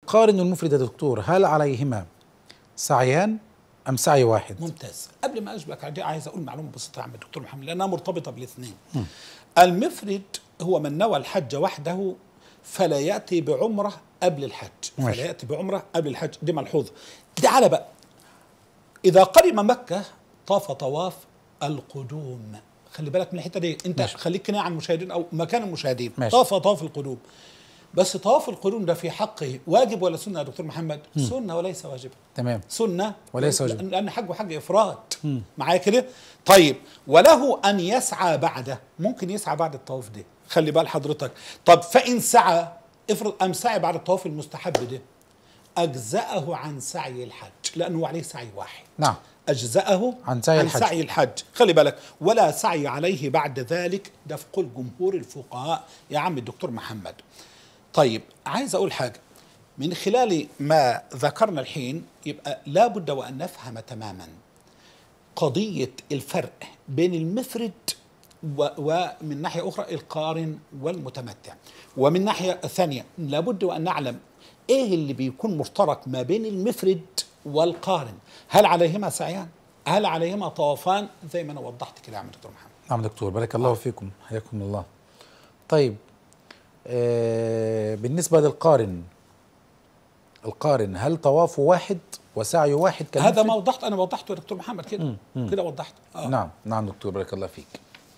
القارن والمفرد يا دكتور هل عليهما سعيان ام سعي واحد ممتاز قبل ما اجبك على دي عايز اقول معلومه بسيطه يا عم الدكتور محمد لانها مرتبطه بالاثنين المفرد هو من نوى الحج وحده فلا ياتي بعمره قبل الحج ماشي. فلا ياتي بعمره قبل الحج دي ملحوظه تعالى بقى اذا قدم مكه طاف طواف القدوم خلي بالك من الحته دي انت ماشي. خليك كناية عن المشاهدين او مكان المشاهدين ماشي. طاف طواف القدوم بس طواف القدوم ده في حقه واجب ولا سنه يا دكتور محمد سنه وليس واجبا تمام سنه وليس واجبا. لأن- لان حج وحج افراد معايا كده طيب وله ان يسعى بعده ممكن يسعى بعد الطواف ده خلي بال حضرتك طب فان سعى افرض ام سعي بعد الطواف المستحب ده اجزاه عن سعي الحج لانه عليه سعي واحد نعم أجزأه عن سعي الحج. سعي الحج خلي بالك ولا سعي عليه بعد ذلك ده في قول جمهور الفقهاء يا عم الدكتور محمد طيب عايز أقول حاجة من خلال ما ذكرنا الحين يبقى لابد وأن نفهم تماما قضية الفرق بين المفرد و- ومن ناحية أخرى القارن والمتمتع ومن ناحية ثانية لابد وأن نعلم إيه اللي بيكون مشترك ما بين المفرد والقارن هل عليهما سعيان هل عليهما طوافان زي ما أنا وضحت كده يا عم دكتور محمد نعم دكتور بارك الله فيكم حياكم الله طيب آه بالنسبة للقارن القارن هل طوافه واحد وسعيه واحد هذا كالمفرد؟ ما وضحت أنا وضحته يا دكتور محمد كده كده وضحت آه. نعم نعم دكتور بارك الله فيك